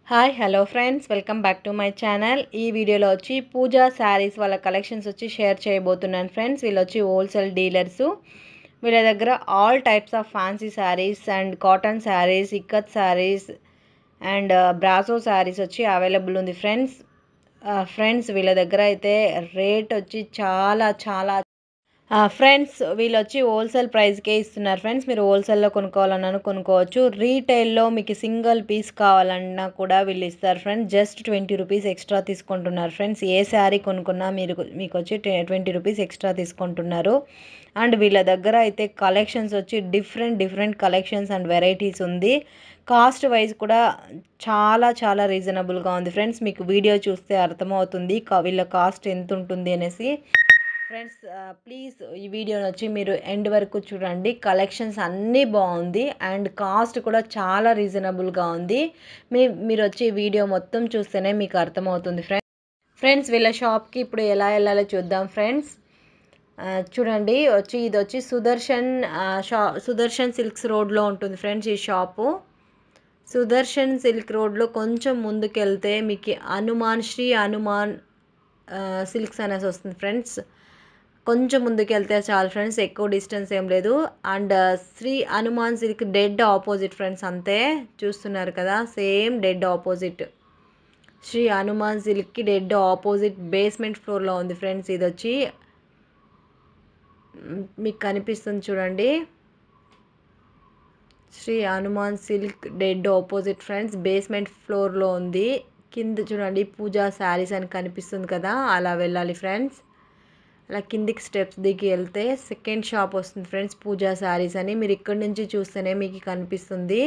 Hi hello friends welcome back to my channel ఈ వీడియోలో వచ్చి పూజా శారీస్ వాళ్ళ కలెక్షన్స్ వచ్చి షేర్ చేయబోతున్నాను ఫ్రెండ్స్ వీళ్ళు వచ్చి హోల్సేల్ డీలర్స్ వీళ్ళ దగ్గర all types of fancy sarees and cotton sarees ikkat sarees and brasso sarees వచ్చి అవైలబుల్ ఉంది ఫ్రెండ్స్ ఫ్రెండ్స్ వీళ్ళ దగ్గర అయితే రేట్ వచ్చి చాలా చాలా ఫ్రెండ్స్ వీళ్ళు వచ్చి హోల్సేల్ ప్రైస్కే ఇస్తున్నారు ఫ్రెండ్స్ మీరు హోల్సేల్లో కొనుక్కోవాలన్నా కొనుక్కోవచ్చు రీటైల్లో మీకు సింగిల్ పీస్ కావాలన్నా కూడా వీళ్ళు ఇస్తారు friends just twenty rupees extra తీసుకుంటున్నారు ఫ్రెండ్స్ ఏ శారీ కొనుక్కున్నా మీరు మీకు వచ్చి ట్వంటీ రూపీస్ ఎక్స్ట్రా తీసుకుంటున్నారు అండ్ వీళ్ళ దగ్గర అయితే కలెక్షన్స్ వచ్చి different different collections and varieties ఉంది కాస్ట్ వైజ్ కూడా చాలా చాలా రీజనబుల్గా ఉంది ఫ్రెండ్స్ మీకు వీడియో చూస్తే అర్థమవుతుంది వీళ్ళ కాస్ట్ ఎంత ఉంటుంది అనేసి ఫ్రెండ్స్ ప్లీజ్ ఈ వీడియోని వచ్చి మీరు ఎండ్ వరకు చూడండి కలెక్షన్స్ అన్నీ బాగుంది అండ్ కాస్ట్ కూడా చాలా రీజనబుల్గా ఉంది మీ మీరు వచ్చి వీడియో మొత్తం చూస్తేనే మీకు అర్థమవుతుంది ఫ్రెండ్స్ ఫ్రెండ్స్ వీళ్ళ షాప్కి ఇప్పుడు ఎలా వెళ్ళాలో చూద్దాం ఫ్రెండ్స్ చూడండి వచ్చి ఇది వచ్చి సుదర్శన్ షా సుదర్శన్ సిల్క్స్ రోడ్లో ఉంటుంది ఫ్రెండ్స్ ఈ షాపు సుదర్శన్ సిల్క్ రోడ్లో కొంచెం ముందుకెళ్తే మీకు హనుమాన్ శ్రీ హనుమాన్ సిల్క్స్ అనేసి వస్తుంది ఫ్రెండ్స్ కొంచెం ముందుకు వెళ్తే చాలు ఫ్రెండ్స్ ఎక్కువ డిస్టెన్స్ ఏం లేదు and Shri Hanuman silk dead opposite friends అంతే చూస్తున్నారు కదా same dead opposite Shri Hanuman సిల్క్కి డెడ్ ఆపోజిట్ బేస్మెంట్ ఫ్లోర్లో ఉంది ఫ్రెండ్స్ ఇది వచ్చి మీకు కనిపిస్తుంది చూడండి Shri Hanuman silk dead opposite friends basement ఫ్లోర్లో ఉంది కింద చూడండి పూజా శారీస్ అని కనిపిస్తుంది కదా అలా వెళ్ళాలి ఫ్రెండ్స్ అలా కిందికి స్టెప్స్ దిగి వెళ్తే సెకండ్ షాప్ వస్తుంది ఫ్రెండ్స్ పూజా శారీస్ అని మీరు ఇక్కడి నుంచి చూస్తేనే మీకు కనిపిస్తుంది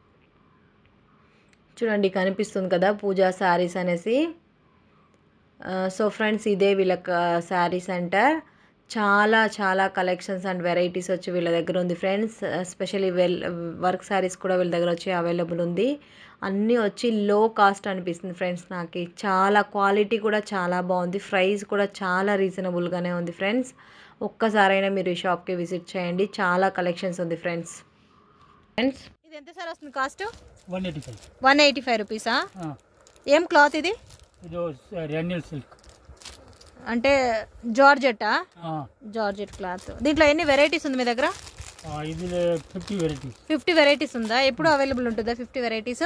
చూడండి కనిపిస్తుంది కదా పూజా శారీస్ అనేసి సో ఫ్రెండ్స్ ఇదే వీళ్ళ శారీ సెంటర్ చాలా చాలా కలెక్షన్స్ అండ్ వెరైటీస్ వచ్చి వీళ్ళ దగ్గర ఉంది friends especially well work sarees కూడా వీళ్ళ దగ్గర వచ్చి అవైలబుల్ ఉంది అన్నీ వచ్చి లో కాస్ట్ అనిపిస్తుంది ఫ్రెండ్స్ నాకు చాలా క్వాలిటీ కూడా చాలా బాగుంది ప్రైస్ కూడా చాలా రీజనబుల్గానే ఉంది ఫ్రెండ్స్ ఒక్కసారైనా మీరు ఈ షాప్కి విజిట్ చేయండి చాలా కలెక్షన్స్ ఉంది ఫ్రెండ్స్ ఫ్రెండ్స్ ఇది ఎంత సార్ వస్తుంది cost one eighty five one eighty five రూపీసా ఏం క్లాత్ ఇది ఇది రెన్యూల్ సిల్క్ అంటే జార్జెట్టా జార్జెట్ క్లాత్ దీంట్లో ఎన్ని వెరైటీస్ ఉంది మీ దగ్గర ఇది ఫిఫ్టీ వెరైటీస్ ఫిఫ్టీ వెరైటీస్ ఉందా ఎప్పుడు అవైలబుల్ ఉంటుందా fifty varieties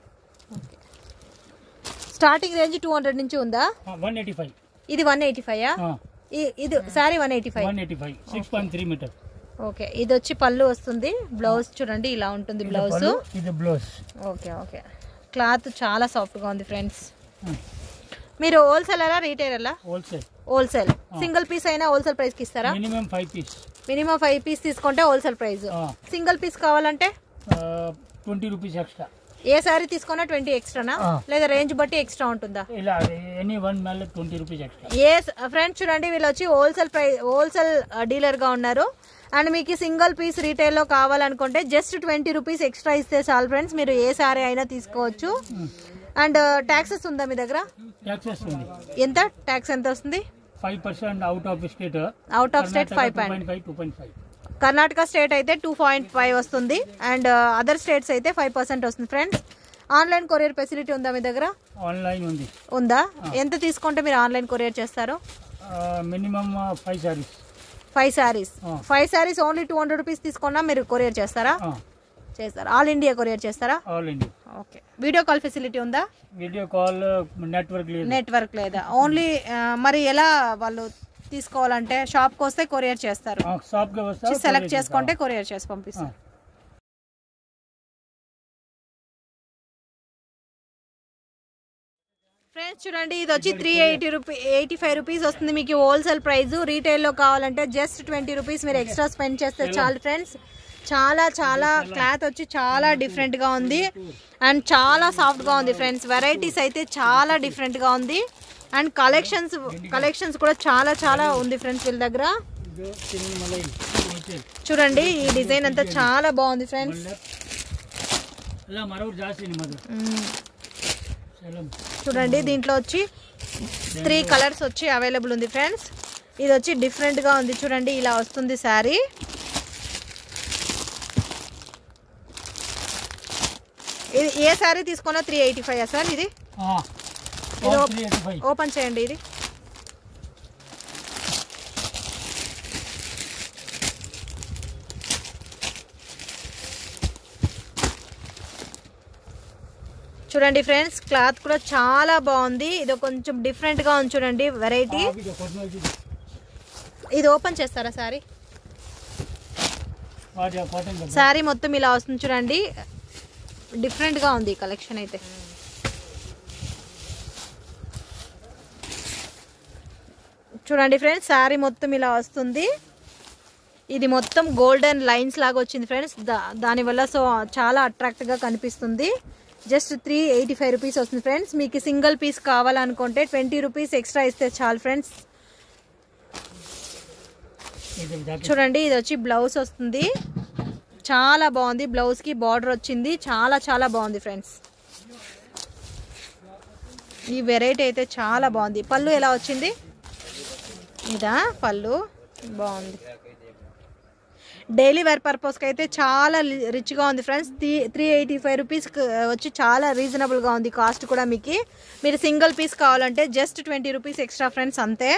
starting range two hundred నుంచి ఉందా వన్ ఎయిటీ ఫైవ్ ఇది వన్ ఎయిటీ ఫైవ్ ఇది saree one eighty five one eighty five six point three meter okay ఇది వచ్చి పళ్ళు వస్తుంది బ్లౌజ్ చూడండి ఇలా ఉంటుంది బ్లౌజ్ ఇది బ్లౌజ్ ఓకే ఓకే క్లాత్ చాలా సాఫ్ట్గా ఉంది ఫ్రెండ్స్ మీరు హోల్సేలరా రీటైలరా హోల్సేల్ హోల్సేల్ సింగిల్ పీస్ అయినా హోల్సేల్ ప్రైస్కి ఇస్తారా minimum five piece minimum five piece తీసుకుంటే హోల్సేల్ ప్రైస్ సింగిల్ పీస్ కావాలంటే ట్వంటీ రూపీస్ ఎక్స్ట్రా ఏ సారీ తీసుకున్నా ట్వంటీ ఎక్స్ట్రానా ఆ. లేదా రేంజ్ బట్టి ఎక్స్ట్రా ఉంటుందా ఇలా ఎనీ వన్ మేల ట్వంటీ రూపీస్ ఎక్స్ట్రా ఏ ఫ్రెండ్స్ చూడండి వీళ్ళు వచ్చి హోల్సేల్ ప్రైస్ హోల్సేల్ డీలర్గా ఉన్నారు అండ్ మీకు సింగిల్ పీస్ రీటైల్లో కావాలనుకుంటే జస్ట్ ట్వంటీ రూపీస్ ఎక్స్ట్రా ఇస్తే చాలు ఫ్రెండ్స్ మీరు ఏ సారీ అయినా తీసుకోవచ్చు అండ్ ట్యాక్సెస్ ఉందా మీ దగ్గర ట్యాక్సెస్ ఉంది ఎంత ట్యాక్స్ ఎంత వస్తుంది five percent out of state out of state five two point point five two point five Karnataka state అయితే టూ పాయింట్ ఫైవ్ వస్తుంది అండ్ అదర్ స్టేట్స్ అయితే ఫైవ్ పర్సెంట్ వస్తుంది ఫ్రెండ్స్ ఆన్లైన్ కొరియర్ ఫెసిలిటీ ఉందా మీ దగ్గర ఆన్లైన్ ఉంది ఉందా ఎంత తీసుకుంటే మీరు ఆన్లైన్ కొరియర్ చేస్తారు minimum five sarees five sarees ఆ. Five sarees only two hundred rupees తీసుకున్నా మీరు కొరియర్ చేస్తారా చేస్తారు ఆల్ ఇండియా కొరియర్ చేస్తారా all India okay video call facility ఉందా వీడియో కాల్ నెట్వర్క్ లేదు నెట్వర్క్ లేదా ఓన్లీ మరి ఎలా వాళ్ళు తీసుకోవాలంటే షాప్కి వస్తే కొరియర్ చేస్తారు షాప్కి వస్తా సెలెక్ట్ చేసుకుంటే కొరియర్ చేసి పంపిస్తారు ఫ్రెండ్స్ చూడండి ఇది వచ్చి three eighty rupee eighty five rupees వస్తుంది మీకు హోల్సేల్ ప్రైస్ రీటైల్లో కావాలంటే జస్ట్ ట్వంటీ రూపీస్ మీరు ఎక్స్ట్రా స్పెండ్ చేస్తే చాలు ఫ్రెండ్స్ చాలా చాలా క్లాత్ వచ్చి చాలా డిఫరెంట్గా ఉంది అండ్ చాలా సాఫ్ట్గా ఉంది ఫ్రెండ్స్ వెరైటీస్ అయితే చాలా డిఫరెంట్గా ఉంది అండ్ కలెక్షన్స్ కలెక్షన్స్ కూడా చాలా చాలా ఉంది ఫ్రెండ్స్ వీళ్ళ దగ్గర చూడండి ఈ డిజైన్ అంతా చాలా బాగుంది ఫ్రెండ్స్ ಎಲ್ಲ ಮರವ್ರು ಜಾಸ್ತಿ ನಿಮ್ಮ ಹತ್ರ ಎಲ್ಲ చూడండి దీంట్లో వచ్చి త్రీ కలర్స్ వచ్చి అవైలబుల్ ఉంది ఫ్రెండ్స్ ఇది వచ్చి డిఫరెంట్గా ఉంది చూడండి ఇలా వస్తుంది శారీ ఇది ఇది ఏ శారీ తీసుకున్నా త్రీ ఎయిటీ ఫైవ్ సార్ ఇది ఇది త్రీ ఎయిటీ ఫైవ్ ఓపెన్ చేయండి ఇది చూడండి ఫ్రెండ్స్ క్లాత్ కూడా చాలా బాగుంది ఇది కొంచెం డిఫరెంట్గా ఉంది చూడండి వెరైటీ ఇది ఓపెన్ చేస్తారా సారీ కాటన్ శారీ మొత్తం ఇలా వస్తుంది చూడండి డిఫరెంట్గా ఉంది ఈ కలెక్షన్ అయితే చూడండి ఫ్రెండ్స్ శారీ మొత్తం ఇలా వస్తుంది ఇది మొత్తం గోల్డెన్ లైన్స్ లాగా వచ్చింది ఫ్రెండ్స్ దా దానివల్ల సో చాలా అట్రాక్ట్గా కనిపిస్తుంది just three eighty five rupees వస్తుంది ఫ్రెండ్స్ మీకు సింగిల్ పీస్ కావాలనుకుంటే ట్వంటీ రూపీస్ ఎక్స్ట్రా ఇస్తే చాలు ఫ్రెండ్స్ ఇది జాకెట్ చూడండి ఇది వచ్చి బ్లౌజ్ వస్తుంది చాలా బాగుంది బ్లౌజ్కి బార్డర్ వచ్చింది చాలా చాలా బాగుంది ఫ్రెండ్స్ ఈ వెరైటీ అయితే చాలా బాగుంది పళ్ళు ఎలా వచ్చింది ఇదా పళ్ళు బాగుంది డైలీ వేర్ పర్పస్కి అయితే చాలా లి- రిచ్గా ఉంది friends three three eighty five రూపీస్కి వచ్చి చాలా రీజనబుల్గా ఉంది కాస్ట్ కూడా మీకు మీరు సింగిల్ పీస్ కావాలంటే just twenty rupees extra friends అంతే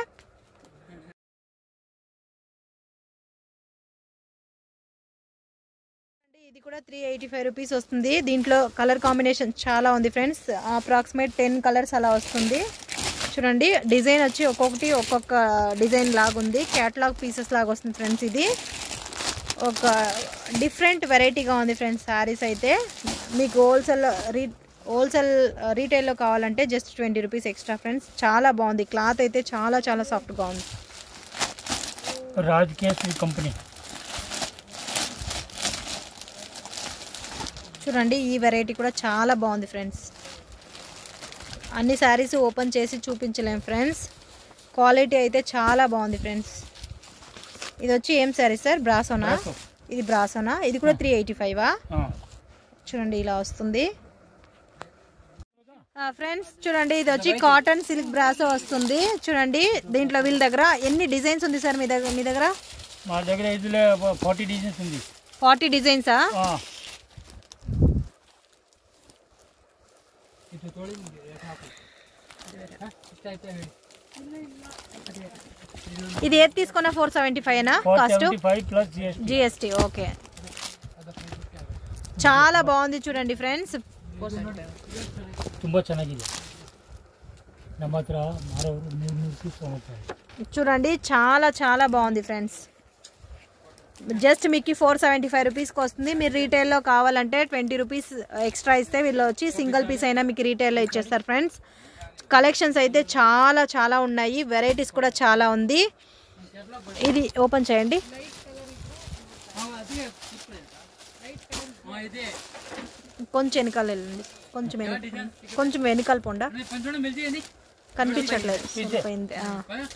ఇది కూడా త్రీ ఎయిటీ ఫైవ్ రూపీస్ వస్తుంది దీంట్లో కలర్ కాంబినేషన్ చాలా ఉంది ఫ్రెండ్స్ అప్రాక్సిమేట్ టెన్ కలర్స్ అలా వస్తుంది చూడండి డిజైన్ వచ్చి ఒక్కొక్కటి ఒక్కొక్క డిజైన్ లాగా ఉంది క్యాటలాగ్ పీసెస్ లాగా వస్తుంది ఫ్రెండ్స్ ఇది ఒక డిఫరెంట్ వెరైటీగా ఉంది ఫ్రెండ్స్ శారీస్ అయితే మీకు హోల్సేల్ రీ హోల్సేల్ రీటైల్లో కావాలంటే just twenty rupees extra friends చాలా బాగుంది క్లాత్ అయితే చాలా చాలా సాఫ్ట్గా ఉంది రాజ్ కేసరి కంపెనీ చూడండి ఈ వెరైటీ కూడా చాలా బాగుంది ఫ్రెండ్స్ అన్ని శారీస్ ఓపెన్ చేసి చూపించలేం ఫ్రెండ్స్ క్వాలిటీ అయితే చాలా బాగుంది ఫ్రెండ్స్ ఇది వచ్చి ఏం శారీ సార్ బ్రాసోనా బ్రాసో. ఇది బ్రాసోనా ఇది కూడా త్రీ ఎయిటీ ఫైవా ఆ. చూడండి ఇలా వస్తుంది ఫ్రెండ్స్ చూడండి ఇది వచ్చి కాటన్ సిల్క్ బ్రాసో వస్తుంది చూడండి దీంట్లో వీళ్ళ దగ్గర ఎన్ని డిజైన్స్ ఉంది సార్ మీ దగ్గర మీ దగ్గర మా దగ్గర ఇందులో ఫార్టీ డిజైన్స్ ఉంది ఫార్టీ డిజైన్సా ఆ. ఇది ఏది తీసుకున్నా ఫోర్ సెవెంటీ ఫైవ్నా four cost seventy five plus GST GST okay చాలా బాగుంది చూడండి ఫ్రెండ్స్ ತುಂಬ ಚೆನ್ನಾಗಿದೆ ನಮ್ಮ ಹತ್ರ ಮಾರೋರು ನೂರು ನೂರು ಪೀಸ್ ತೊಗೊಳ್ತಾರೆ చూడండి చాలా చాలా బాగుంది ఫ్రెండ్స్ జస్ట్ మీకు ఫోర్ సెవెంటీ ఫైవ్ రూపీస్కి వస్తుంది మీరు రీటైల్లో కావాలంటే ట్వంటీ రూపీస్ ఎక్స్ట్రా ఇస్తే వీళ్ళు వచ్చి సింగిల్ పీస్ అయినా మీకు రీటైల్లో ఇచ్చేస్తారు ఫ్రెండ్స్ కలెక్షన్స్ అయితే చాలా చాలా ఉన్నాయి వెరైటీస్ కూడా చాలా ఉంది ఇది ఓపెన్ చేయండి కొంచెం వెనకాల వెళ్ళండి కొంచెం వెనక కొంచెం వెనకాల పోండా కనిపించట్లేదు పోయింది ఆ.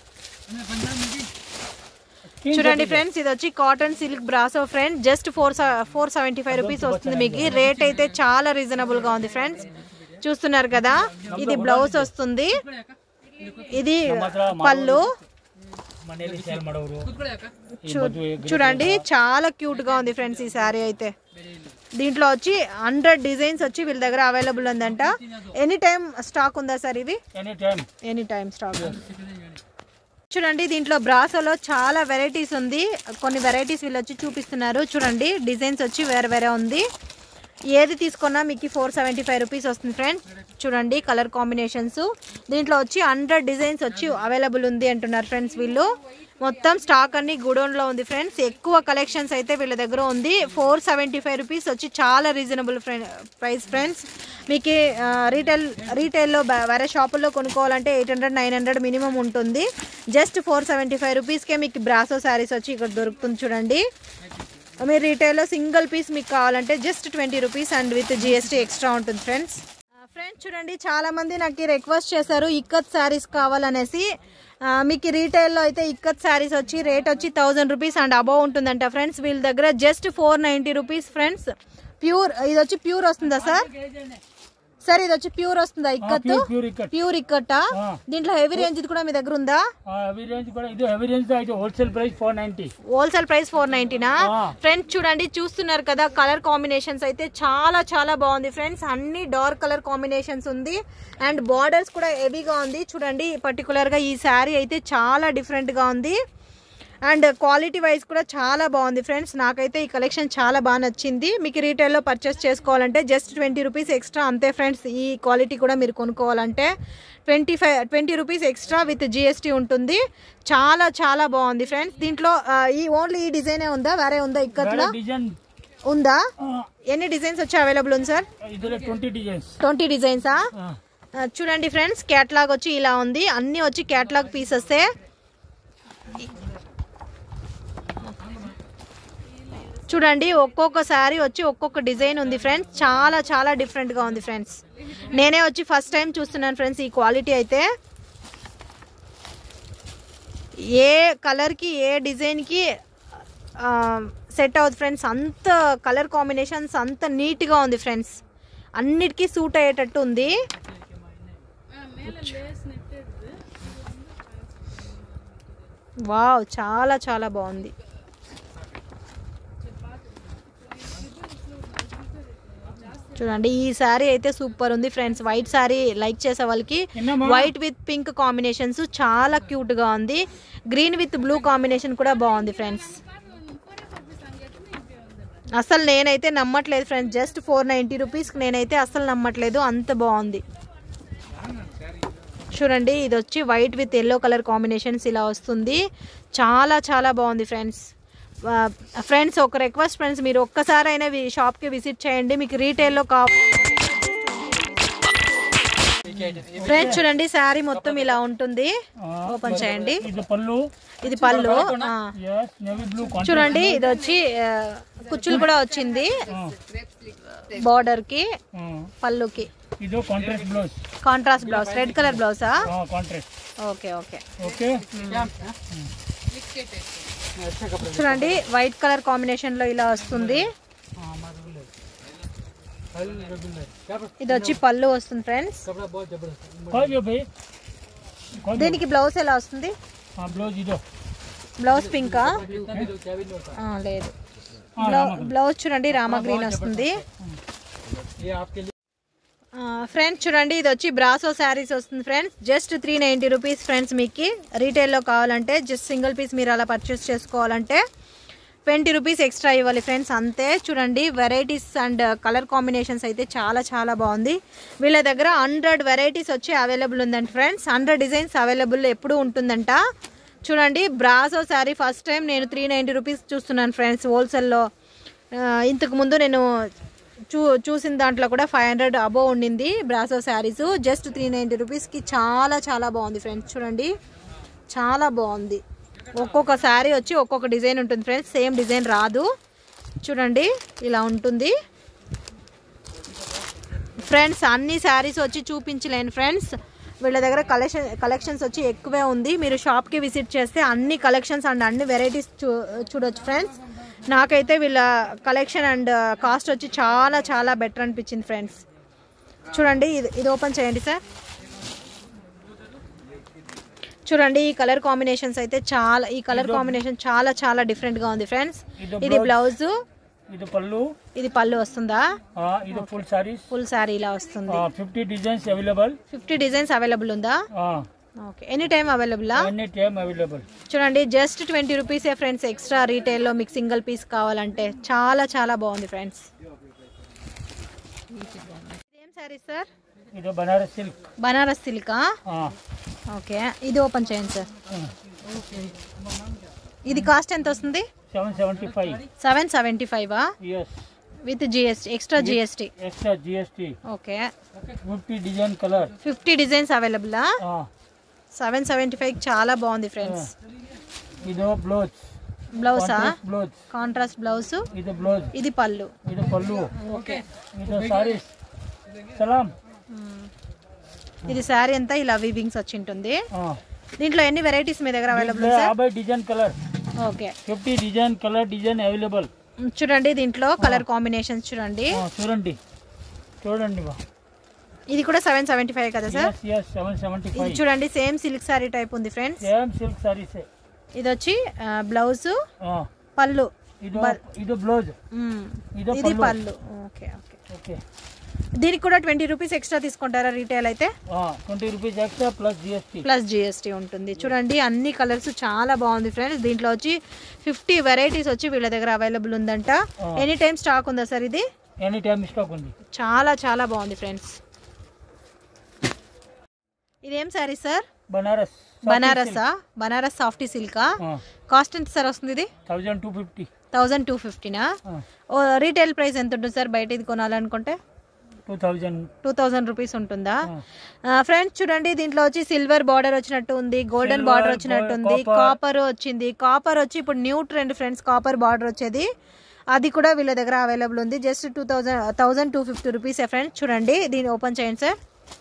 చూడండి ఫ్రెండ్స్ ఇది వచ్చి cotton silk brasso friend just four four seventy five rupees వస్తుంది మీకు రేట్ అయితే చాలా రీజనబుల్ గా ఉంది ఫ్రెండ్స్ చూస్తున్నారు కదా ఇది బ్లౌజ్ వస్తుంది ఇది పళ్ళు ಮನೆಯಲ್ಲಿ ಸೇಲ್ ಮಾಡೋರು ಈ చూ- ಮದುವೆ చూడండి చాలా క్యూట్ గా ఉంది ఫ్రెండ్స్ ఈ శారీ అయితే దీంట్లో వచ్చి హండ్రెడ్ డిజైన్స్ వచ్చి వీళ్ళ దగ్గర అవైలబుల్ ఉందంట ఎనీ టైం స్టాక్ ఉందా సార్ ఇది any time any time stock చూడండి దీంట్లో బ్రాసోలో చాలా వెరైటీస్ ఉంది కొన్ని వెరైటీస్ వీళ్ళు వచ్చి చూపిస్తున్నారు చూడండి డిజైన్స్ వచ్చి వేరే వేరే ఉంది ఏది తీసుకున్నా మీకు ఫోర్ సెవెంటీ ఫైవ్ రూపీస్ వస్తుంది ఫ్రెండ్స్ చూడండి కలర్ కాంబినేషన్స్ దీంట్లో వచ్చి హండ్రెడ్ డిజైన్స్ వచ్చి అవైలబుల్ ఉంది అంటున్నారు ఫ్రెండ్స్ వీళ్ళు మొత్తం స్టాక్ అన్ని గుడౌన్లో ఉంది ఫ్రెండ్స్ ఎక్కువ కలెక్షన్స్ అయితే వీళ్ళ దగ్గర ఉంది ఫోర్ సెవెంటీ ఫైవ్ రూపీస్ వచ్చి చాలా రీజనబుల్ ప్రైస్ ఫ్రెండ్స్ మీకు రీటైల్ రీటైల్లో వేరే షాపుల్లో కొనుక్కోవాలంటే eight hundred nine hundred minimum ఉంటుంది జస్ట్ ఫోర్ సెవెంటీ ఫైవ్ రూపీస్కే మీకు బ్రాసో శారీస్ వచ్చి ఇక్కడ దొరుకుతుంది చూడండి మీరు రీటైల్లో సింగిల్ పీస్ మీకు కావాలంటే just twenty rupees and with GST extra ఉంటుంది ఫ్రెండ్స్ ఫ్రెండ్స్ చూడండి చాలా మంది నాకు రిక్వెస్ట్ చేశారు ఇక్కత్ శారీస్ కావాలనేసి ఆ, మీకు రీటైల్లో అయితే ఇక్కత్ శారీస్ వచ్చి రేట్ వచ్చి థౌజండ్ రూపీస్ అండ్ అబౌవ్ ఉంటుందంట ఫ్రెండ్స్ వీళ్ళ దగ్గర just four ninety rupees friends pure ఇది వచ్చి ప్యూర్ వస్తుందా సార్ సార్ ఇది వచ్చి ప్యూర్ వస్తుందా ఇక్కత్ ప్యూర్ ప్యూర్ ఇక్కడ ప్యూర్ ఇక్కట్టా దీంట్లో హెవీ రేంజ్ కూడా మీ దగ్గర ఉందా హెవీ రేంజ్ కూడా ఇది హెవీ రేంజ్ అయితే wholesale price four ninety wholesale price four నైన్టీనా ఆ. ఫ్రెండ్స్ చూడండి చూస్తున్నారు కదా కలర్ కాంబినేషన్స్ అయితే చాలా చాలా బాగుంది ఫ్రెండ్స్ అన్ని డార్క్ కలర్ కాంబినేషన్స్ ఉంది అండ్ బార్డర్స్ కూడా హెవీగా ఉంది చూడండి పర్టికులర్ గా ఈ శారీ అయితే చాలా డిఫరెంట్ గా ఉంది అండ్ క్వాలిటీ వైజ్ కూడా చాలా బాగుంది ఫ్రెండ్స్ నాకైతే ఈ కలెక్షన్ చాలా బాగా నచ్చింది మీకు రీటైల్లో పర్చేస్ చేసుకోవాలంటే జస్ట్ ట్వంటీ రూపీస్ ఎక్స్ట్రా అంతే ఫ్రెండ్స్ ఈ క్వాలిటీ కూడా మీరు కొనుక్కోవాలంటే twenty five twenty rupees extra with GST ఉంటుంది చాలా చాలా బాగుంది ఫ్రెండ్స్ దీంట్లో ఆ, ఈ ఓన్లీ ఈ డిజైనే ఉందా వేరే ఉందా ఇక్కట్లో డిజైన్ ఉందా ఎన్ని డిజైన్స్ వచ్చి అవైలబుల్ ఉంది సార్ ఇదిలో ట్వంటీ డిజైన్స్ ట్వంటీ డిజైన్సా ఆ, చూడండి ఫ్రెండ్స్ క్యాట్లాగ్ వచ్చి ఇలా ఉంది అన్నీ వచ్చి క్యాట్లాగ్ పీసెస్ చూడండి ఒక్కొక్క శారీ వచ్చి ఒక్కొక్క డిజైన్ ఉంది ఫ్రెండ్స్ చాలా చాలా డిఫరెంట్గా ఉంది ఫ్రెండ్స్ నేనే వచ్చి ఫస్ట్ టైం చూస్తున్నాను ఫ్రెండ్స్ ఈ క్వాలిటీ అయితే ఏ కలర్కి ఏ డిజైన్కి సెట్ అవుతుంది ఫ్రెండ్స్ అంత కలర్ కాంబినేషన్స్ అంత నీట్గా ఉంది ఫ్రెండ్స్ అన్నిటికీ సూట్ అయ్యేటట్టు ఉంది వావ్ చాలా చాలా బాగుంది చూడండి ఈ శారీ అయితే సూపర్ ఉంది ఫ్రెండ్స్ వైట్ శారీ లైక్ చేసే వాళ్ళకి ఎన్నమ్మా? వైట్ విత్ పింక్ కాంబినేషన్స్ చాలా క్యూట్ గా ఉంది గ్రీన్ విత్ బ్లూ కాంబినేషన్ కూడా బాగుంది ఫ్రెండ్స్ అసలు నేనైతే నమ్మట్లేదు ఫ్రెండ్స్ జస్ట్ ఫోర్ నైంటీ రూపీస్కి నేనైతే అసలు నమ్మట్లేదు అంత బాగుంది చూడండి ఇది వచ్చి white with yellow colour combinations ఇలా వస్తుంది చాలా చాలా బాగుంది ఫ్రెండ్స్ ఫ్రెండ్స్ ఒక రిక్వెస్ట్ ఫ్రెండ్స్ మీరు ఒక్కసారైనా వి- షాప్కి విజిట్ చేయండి మీకు రీటైల్లో కావాలి ఫ్రెండ్స్ చూడండి శారీ మొత్తం ఇలా ఉంటుంది ఓపెన్ చేయండి ఇది పళ్ళు ఇది పళ్ళు ఆ. ఎస్ నేవీ బ్లూ చూడండి ఇది వచ్చి ఆ, కుచ్చులు కూడా వచ్చింది బార్డర్ కి పళ్ళుకి ఇది contrast blouse contrast blouse red colour బ్లౌజా కాంట్రాస్ట్ ఓకే ఓకే ఓకే చూడండి వైట్ కలర్ కాంబినేషన్ లో ఇలా వస్తుంది ఇది వచ్చి పళ్ళు వస్తుంది ఫ్రెండ్స్ కాల్ చేయ్ భయ్ కాల్ దీనికి బ్లౌజ్ ఎలా వస్తుంది బ్లౌజ్ ఇదో బ్లౌజ్ పింకా లేదు బ్లౌ- బ్లౌజ్ చూడండి రామా గ్రీన్ వస్తుంది ఫ్రెండ్స్ చూడండి ఇది వచ్చి బ్రాసో శారీస్ వస్తుంది friends just three ninety rupees friends మీకు రీటైల్లో కావాలంటే జస్ట్ సింగిల్ పీస్ మీరు అలా పర్చేస్ చేసుకోవాలంటే ట్వంటీ రూపీస్ ఎక్స్ట్రా ఇవ్వాలి ఫ్రెండ్స్ అంతే చూడండి వెరైటీస్ అండ్ కలర్ కాంబినేషన్స్ అయితే చాలా చాలా బాగుంది వీళ్ళ దగ్గర హండ్రెడ్ వెరైటీస్ వచ్చి అవైలబుల్ ఉందండి ఫ్రెండ్స్ హండ్రెడ్ డిజైన్స్ అవైలబుల్ ఎప్పుడు ఉంటుందంట చూడండి బ్రాసో శారీ ఫస్ట్ టైం నేను త్రీ నైంటీ రూపీస్ చూస్తున్నాను ఫ్రెండ్స్ హోల్సేల్లో ఇంతకు ముందు నేను చూ చూసిన దాంట్లో కూడా ఫైవ్ హండ్రెడ్ అబోవ్ ఉండింది brasso saris just three ninety రూపీస్కి చాలా చాలా బాగుంది ఫ్రెండ్స్ చూడండి చాలా బాగుంది ఒక్కొక్క శారీ వచ్చి ఒక్కొక్క డిజైన్ ఉంటుంది ఫ్రెండ్స్ సేమ్ డిజైన్ రాదు చూడండి ఇలా ఉంటుంది ఫ్రెండ్స్ అన్ని శారీస్ వచ్చి చూపించలేను ఫ్రెండ్స్ వీళ్ళ దగ్గర కలెక్షన్ కలెక్షన్స్ వచ్చి ఎక్కువే ఉంది మీరు షాప్కి విజిట్ చేస్తే అన్ని కలెక్షన్స్ అండ్ అన్ని వెరైటీస్ చూ చూడొచ్చు ఫ్రెండ్స్ నాకైతే వీళ్ళ కలెక్షన్ అండ్ కాస్ట్ వచ్చి చాలా చాలా బెటర్ అనిపించింది ఫ్రెండ్స్ చూడండి ఇది ఇది ఓపెన్ చేయండి సార్ చూడండి ఈ కలర్ కాంబినేషన్స్ అయితే చాలా ఈ కలర్ కాంబినేషన్ చాలా చాలా డిఫరెంట్ గా ఉంది ఫ్రెండ్స్ ఇది బ్లౌజ్ ఇది పళ్ళు ఇది పళ్ళు వస్తుందా ఆ, ఇది ఫుల్ సారీస్ ఫుల్ శారీ ఇలా వస్తుంది fifty designs available fifty designs available ఉందా ఓకే ఎనీ టైం అవైలబుల్లా ఎనీ టైమ్ అవైలబుల్ చూడండి జస్ట్ ట్వంటీ రూపీసే ఫ్రెండ్స్ ఎక్స్ట్రా రీటైల్లో మీకు సింగిల్ పీస్ కావాలంటే చాలా చాలా బాగుంది ఫ్రెండ్స్ ఏం సారీ సార్ ఇది బనారస్ సిల్క్ బనారస్ సిల్కా ఓకే ఇది ఓపెన్ చేయండి సార్ ఇది కాస్ట్ ఎంత వస్తుంది seven seventy five seven seventy ఫైవా yes with GST extra GST extra GST okay fifty design colour fifty designs అవైలబులా సెవెన్ సెవెంటీ ఫైవ్ చాలా బాగుంది ఫ్రెండ్స్ ఇది బ్లౌజ్ బ్లౌజా బ్లౌజ్ కాంట్రాస్ట్ బ్లౌజ్ ఇది బ్లౌజ్ ఇది పళ్ళు ఇది పళ్ళు ఓకే ఇది సారీస్ సలాం ఇది శారీ అంతా ఇలా వీవింగ్స్ వచ్చి ఉంటుంది ఆ. దీంట్లో ఎన్ని వెరైటీస్ మీ దగ్గర అవైలబుల్ దీంట్లో సార్ యాభై design colour okay fifty design colour design available చూడండి దీంట్లో కలర్ కాంబినేషన్స్ చూడండి చూడండి చూడండి బా ఇది కూడా సెవెన్ సెవెంటీ ఫైవ్ కదా sir yes yes seven seventy ఇది ఫైవ్ చూడండి సేమ్ సిల్క్ సారీ టైప్ ఉంది ఫ్రెండ్స్ సేమ్ సిల్క్ సారీస్ ఇది వచ్చి బ్లౌజ్ పళ్ళు ಇದು ಬ- ಇದು ಬ್ಲೌಸ್ మ్మ్. ಇದು ఇది ಪಲ್ಲು. పళ్ళు ఓకే ఓకే ಓಕೆ దీనికి కూడా ట్వంటీ రూపీస్ ఎక్స్ట్రా తీసుకుంటారా రీటైల్ అయితే twenty rupees extra plus GST plus GST ఉంటుంది చూడండి అన్ని కలర్స్ చాలా బాగుంది ఫ్రెండ్స్ దీంట్లో వచ్చి ఫిఫ్టీ వెరైటీస్ వచ్చి వీళ్ళ దగ్గర అవైలబుల్ ఉందంట ఆ. ఎనీ టైం స్టాక్ ఉందా సార్ ఇది ఎనీ టైమ్ స్టాక్ ఉంది చాలా చాలా బాగుంది ఫ్రెండ్స్ ఇదేం సారీ సార్ బనారస్ బనారసా బనారస్ సాఫ్టీ సిల్కా కాస్ట్ ఎంత సార్ వస్తుంది ఇది thousand two fifty thousand two ఫిఫ్టీనా ఓ రీటైల్ ప్రైస్ ఎంత ఉంటుంది సార్ బయట ఇది కొనాలనుకుంటే two thousand two thousand rupees ఉంటుందా ఫ్రెండ్స్ చూడండి దీంట్లో వచ్చి సిల్వర్ బార్డర్ వచ్చినట్టు ఉంది గోల్డెన్ Silver, బార్డర్ వచ్చినట్టు gold, ఉంది copper. కాపర్ వచ్చింది కాపర్ వచ్చి ఇప్పుడు new trend friends copper border వచ్చేది అది కూడా వీళ్ళ దగ్గర అవైలబుల్ ఉంది just two thousand thousand two fifty rupees friends చూడండి దీన్ని ఓపెన్ చేయండి సార్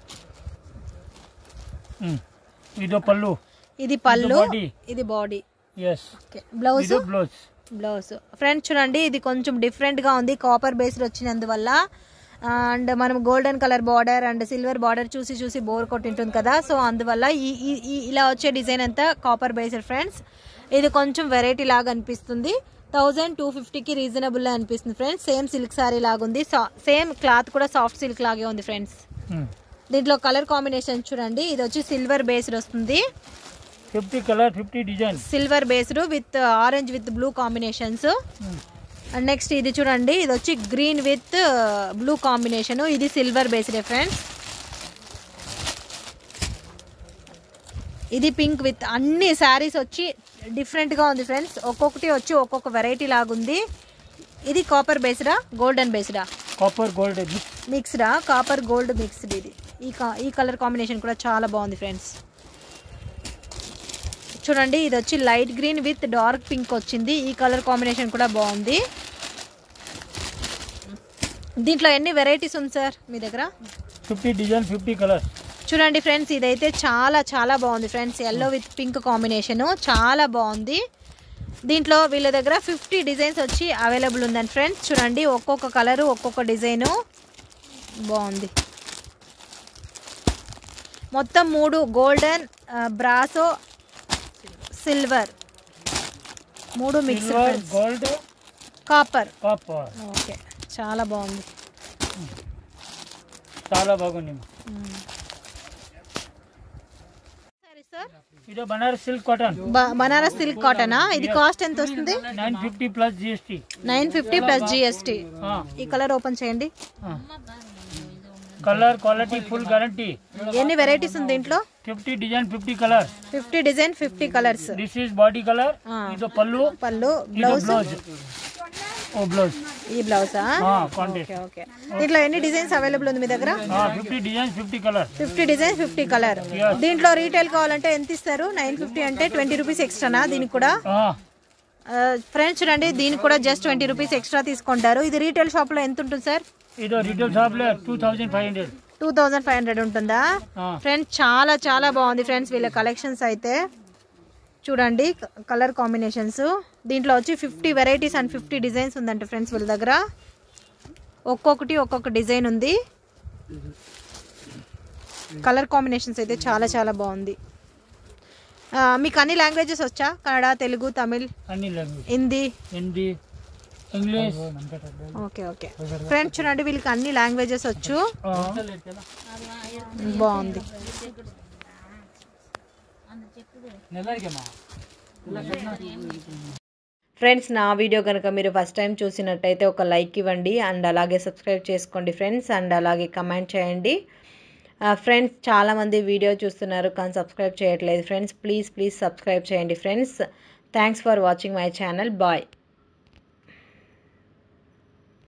ಇದು ಪಲ್ಲು ఇది పళ్ళు body. ఇది బాడీ ఎస్ బ్లౌజ్ ಇದು ಬ್ಲೌಸ್ బ్లౌజ్ ఫ్రెండ్స్ చూడండి ఇది కొంచెం డిఫరెంట్గా ఉంది కాపర్ బేస్డ్ వచ్చినందువల్ల అండ్ మనం golden colour border and silver border చూసి చూసి బోర్ కొట్టింటుంది కదా సో అందువల్ల ఈ ఈ- ఈ ఇలా వచ్చే డిజైన్ అంతా కాపర్ బేస్డ్ ఫ్రెండ్స్ ఇది కొంచెం వెరైటీ లాగా అనిపిస్తుంది థౌజండ్ టూ ఫిఫ్టీకి రీజనబుల్ అనిపిస్తుంది ఫ్రెండ్స్ సేమ్ సిల్క్ సారీ లాగా ఉంది సేమ్ క్లాత్ కూడా సాఫ్ట్ సిల్క్ లాగే ఉంది ఫ్రెండ్స్ దీంట్లో కలర్ కాంబినేషన్ చూడండి ఇది వచ్చి సిల్వర్ బేస్డ్ వస్తుంది fifty colour fifty design silver based with orange with blue combinations and next ఇది చూడండి ఇది వచ్చి గ్రీన్ విత్ బ్లూ కాంబినేషన్ ఇది సిల్వర్ బేస్డ్ ఫ్రెండ్స్ ఇది పింక్ విత్ అన్ని శారీస్ వచ్చి డిఫరెంట్గా ఉంది ఫ్రెండ్స్ ఒక్కొక్కటి వచ్చి ఒక్కొక్క వెరైటీ లాగుంది ఇది కాపర్ బేస్డా గోల్డెన్ బేస్డా కాపర్ గోల్డ్ మిక్స్ మిక్స్డా కాపర్ గోల్డ్ మిక్స్డ్ ఇది ఈ కా- ఈ కలర్ కాంబినేషన్ కూడా చాలా బాగుంది ఫ్రెండ్స్ చూడండి ఇది వచ్చి light green with dark pink వచ్చింది ఈ కలర్ కాంబినేషన్ కూడా బాగుంది దీంట్లో ఎన్ని వెరైటీస్ ఉంది సార్ మీ దగ్గర ఫిఫ్టీ డిజైన్ ఫిఫ్టీ కలర్స్ చూడండి ఫ్రెండ్స్ ఇదైతే చాలా చాలా బాగుంది friends yellow with pink combination చాలా బాగుంది దీంట్లో వీళ్ళ దగ్గర ఫిఫ్టీ డిజైన్స్ వచ్చి అవైలబుల్ ఉందండి ఫ్రెండ్స్ చూడండి ఒక్కొక్క కలరు ఒక్కొక్క డిజైను బాగుంది మొత్తం మూడు గోల్డెన్ బ్రాసో సిల్వర్ మూడు mix silver gold copper copper okay చాలా బాగుంది చాలా బాగుంది సరే సార్ ఇది Banaras silk cotton Banaras silk కాటనా ఇది కాస్ట్ ఎంత వస్తుంది nine fifty plus GST nine fifty plus GST ఈ కలర్ ఓపెన్ చేయండి కలర్ క్వాలిటీ ఫుల్ గ్యారంటీ ఎన్ని వెరైటీస్ ఉంది దీంట్లో fifty design fifty colour fifty design fifty colours this is body colour ఆ. ఇది పళ్ళు పళ్ళు ఇది బ్లౌజ్ బ్లౌజ్ ఓ బ్లౌజ్ ఈ బ్లౌజా కాంటెస్ట్ ఓకే ఓకే దీంట్లో ఎన్ని డిజైన్స్ అవైలబుల్ ఉంది మీ దగ్గర fifty design fifty colour fifty design fifty colour దీంట్లో రీటైల్ కావాలంటే ఎంత ఇస్తారు నైన్ ఫిఫ్టీ అంటే ట్వంటీ రూపీస్ ఎక్స్ట్రానా దీనికి కూడా ఫ్రెండ్స్ చూడండి దీనికి కూడా జస్ట్ ట్వంటీ రూపీస్ ఎక్స్ట్రా తీసుకుంటారు ఇది రీటైల్ షాప్లో ఎంత ఉంటుంది సార్ ఇది రిటైల్ షాప్ లో two thousand five hundred two thousand five hundred ఉంటుందా ఫ్రెండ్స్ చాలా చాలా బాగుంది ఫ్రెండ్స్ వీళ్ళ కలెక్షన్స్ అయితే చూడండి కలర్ కాంబినేషన్స్ దీంట్లో వచ్చి fifty varieties and fifty designs ఉందంట ఫ్రెండ్స్ వీళ్ళ దగ్గర ఒక్కొక్కటి ఒక్కొక్క డిజైన్ ఉంది కలర్ కాంబినేషన్స్ అయితే చాలా చాలా బాగుంది ఆ, మీకు అన్ని లాంగ్వేజెస్ వచ్చా కన్నడ తెలుగు తమిళ్ అన్ని language Hindi Hindi English okay okay friends చూడండి వీళ్ళకి అన్ని లాంగ్వేజెస్ వచ్చు బాగుంది ఫ్రెండ్స్ నా వీడియో కనుక మీరు ఫస్ట్ టైం చూసినట్టయితే ఒక లైక్ ఇవ్వండి అండ్ అలాగే సబ్స్క్రైబ్ చేసుకోండి ఫ్రెండ్స్ అండ్ అలాగే కమెంట్ చేయండి ఫ్రెండ్స్ చాలామంది వీడియో చూస్తున్నారు కానీ సబ్స్క్రైబ్ చేయట్లేదు ఫ్రెండ్స్ ప్లీజ్ ప్లీజ్ సబ్స్క్రైబ్ చేయండి friends thanks for watching my channel bye